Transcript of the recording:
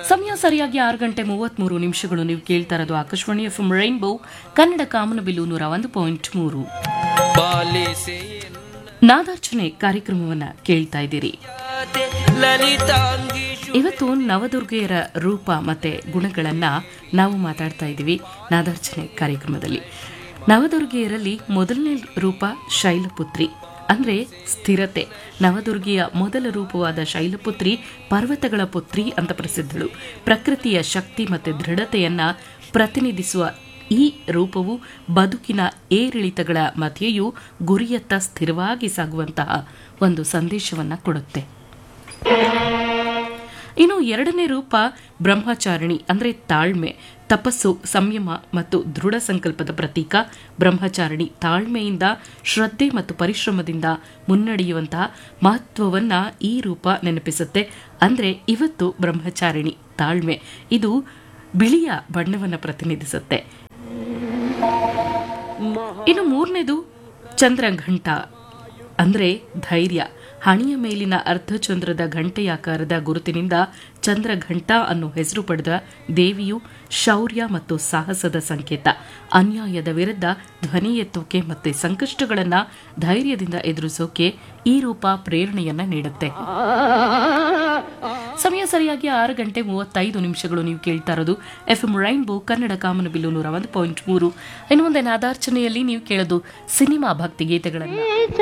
ಸಮಯ ಸರಿಯಾಗಿ ಆರು ಗಂಟೆ ಮೂವತ್ಮೂರು ನಿಮಿಷಗಳು ನೀವು ಕೇಳ್ತಾ ಇರೋದು ಆಕಾಶವಾಣಿ ಎಫ್ ರೈನ್ಬೋ ಕನ್ನಡ ಕಾಮನಬಿಲ್ಲು ನೂರ ಒಂದು ಪಾಯಿಂಟ್ ಮೂರು ಪಾಲಿಸೆ ನಾದಾರ್ಚನೆ ಕಾರ್ಯಕ್ರಮವನ್ನ ಕೇಳ್ತಾ ಇದ್ದೀರಿ ಲಲಿತಾಂಗಿ ಇವತ್ತು ನವದುರ್ಗೆಯರ ರೂಪ ಮತ್ತೆ ಗುಣಗಳನ್ನ ನಾವು ಮಾತಾಡ್ತಾ ಇದ್ದೀವಿ ನಾದಾರ್ಚನೆ ಕಾರ್ಯಕ್ರಮದಲ್ಲಿ ನವದುರ್ಗೆಯರಲ್ಲಿ ಮೊದಲನೇ ರೂಪ ಶೈಲಪುತ್ರಿ ಅಂದ್ರೆ ಸ್ಥಿರತೆ ನವದುರ್ಗಿಯ ಮೊದಲ ರೂಪವಾದ ಶೈಲಪುತ್ರಿ ಪರ್ವತಗಳ ಪುತ್ರಿ ಅಂತ ಪ್ರಸಿದ್ಧಳು ಪ್ರಕೃತಿಯ ಶಕ್ತಿ ಮತ್ತು ದೃಢತೆಯನ್ನ ಪ್ರತಿನಿಧಿಸುವ ಈ ರೂಪವು ಬದುಕಿನ ಏರಿಳಿತಗಳ ಮಧ್ಯೆಯೂ ಗುರಿಯತ್ತ ಸ್ಥಿರವಾಗಿ ಸಾಗುವಂತಹ ಒಂದು ಸಂದೇಶವನ್ನ ಕೊಡುತ್ತೆ ಇನ್ನು ಎರಡನೇ ರೂಪ ಬ್ರಹ್ಮಚಾರಿಣಿ ಅಂದ್ರೆ ತಾಳ್ಮೆ ತಪಸ್ಸು ಸಂಯಮ ಮತ್ತು ದೃಢ ಸಂಕಲ್ಪದ ಪ್ರತೀಕ ಬ್ರಹ್ಮಚಾರಿಣಿ ತಾಳ್ಮೆಯಿಂದ ಶ್ರದ್ಧೆ ಮತ್ತು ಪರಿಶ್ರಮದಿಂದ ಮುನ್ನಡೆಯುವಂತಹ ಮಹತ್ವವನ್ನ ಈ ರೂಪ ನೆನಪಿಸುತ್ತೆ ಅಂದ್ರೆ ಇವತ್ತು ಬ್ರಹ್ಮಚಾರಿಣಿ ತಾಳ್ಮೆ ಇದು ಬಿಳಿಯ ಬಣ್ಣವನ್ನು ಪ್ರತಿನಿಧಿಸುತ್ತೆ ಇನ್ನು ಮೂರನೇದು ಚಂದ್ರಘಂಟ ಅಂದ್ರೆ ಧೈರ್ಯ ಹಣಿಯ ಮೇಲಿನ ಅರ್ಧಚಂದ್ರದ ಘಂಟೆಯಾಕಾರದ ಗುರುತಿನಿಂದ ಚಂದ್ರಘಂಟ ಅನ್ನೋ ಹೆಸರು ಪಡೆದ ದೇವಿಯು ಶೌರ್ಯ ಮತ್ತು ಸಾಹಸದ ಸಂಕೇತ ಅನ್ಯಾಯದ ವಿರುದ್ಧ ಧ್ವನಿ ಎತ್ತೋಕೆ ಮತ್ತೆ ಸಂಕಷ್ಟಗಳನ್ನ ಧೈರ್ಯದಿಂದ ಎದುರಿಸೋಕೆ ಈ ರೂಪ ಪ್ರೇರಣೆಯನ್ನ ನೀಡುತ್ತೆ ಸಮಯ ಸರಿಯಾಗಿ ಆರು ಗಂಟೆ ಮೂವತ್ತೈದು ನಿಮಿಷಗಳು ನೀವು ಕೇಳ್ತಾ ಇರೋದು ಎಫ್ ಎಂ ರೈನ್ಬೋ ಕನ್ನಡ ಕಾಮನಬಿಲ್ಲು ನೂರ ಒಂದು ಪಾಯಿಂಟ್ ಮೂರು ಇನ್ನು ಮುಂದೆ ನಾದಾರ್ಚನೆಯಲ್ಲಿ ನೀವು ಕೇಳೋದು ಸಿನಿಮಾ ಭಕ್ತಿ ಗೀತೆಗಳನ್ನು